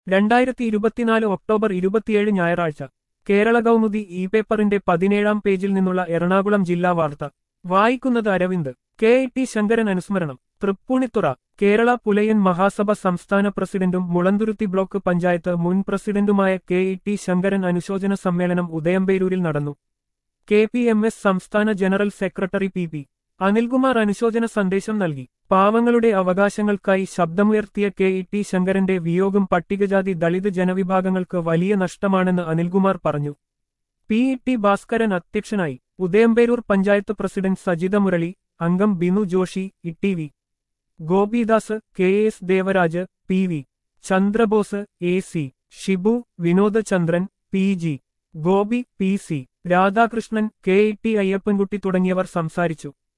രണ്ടായിരത്തി ഇരുപത്തിനാല് ഒക്ടോബർ ഇരുപത്തിയേഴ് ഞായറാഴ്ച കേരള കൗമുദി ഇ പേപ്പറിന്റെ പതിനേഴാം പേജിൽ നിന്നുള്ള എറണാകുളം ജില്ലാ വാർത്ത വായിക്കുന്നത് Aravind K E T Sankaran അനുസ്മരണം തൃപ്പൂണിത്തുറ കേരള പുലയൻ മഹാസഭ സംസ്ഥാന പ്രസിഡന്റും മുളന്തുരുത്തി ബ്ലോക്ക് പഞ്ചായത്ത് മുൻ പ്രസിഡന്റുമായ കെ ഇ ടി ശങ്കരൻ അനുശോചന സമ്മേളനം ഉദയംപേരൂരിൽ നടന്നു കെ പി എം എസ് സംസ്ഥാന general secretary P P Anilkumar അനുശോചന സന്ദേശം നൽകി പാവങ്ങളുടെ അവകാശങ്ങൾക്കായി ശബ്ദമുയർത്തിയ കെ ഇ ടി ശങ്കരന്റെ വിയോഗം പട്ടികജാതി ദളിത് ജനവിഭാഗങ്ങൾക്ക് വലിയ നഷ്ടമാണെന്ന് അനിൽകുമാർ പറഞ്ഞു പി ഇ ടി ഭാസ്കരൻ അധ്യക്ഷനായി ഉദയംപേരൂർ പഞ്ചായത്ത് പ്രസിഡന്റ് സജിത മുരളി അംഗം Binu Joshi E V Gopidas K S Devaraj P V Chandrabose A C Shibu Vinodachandran P G Gopi P C Radhakrishnan K E T Ayyappankutty തുടങ്ങിയവർ സംസാരിച്ചു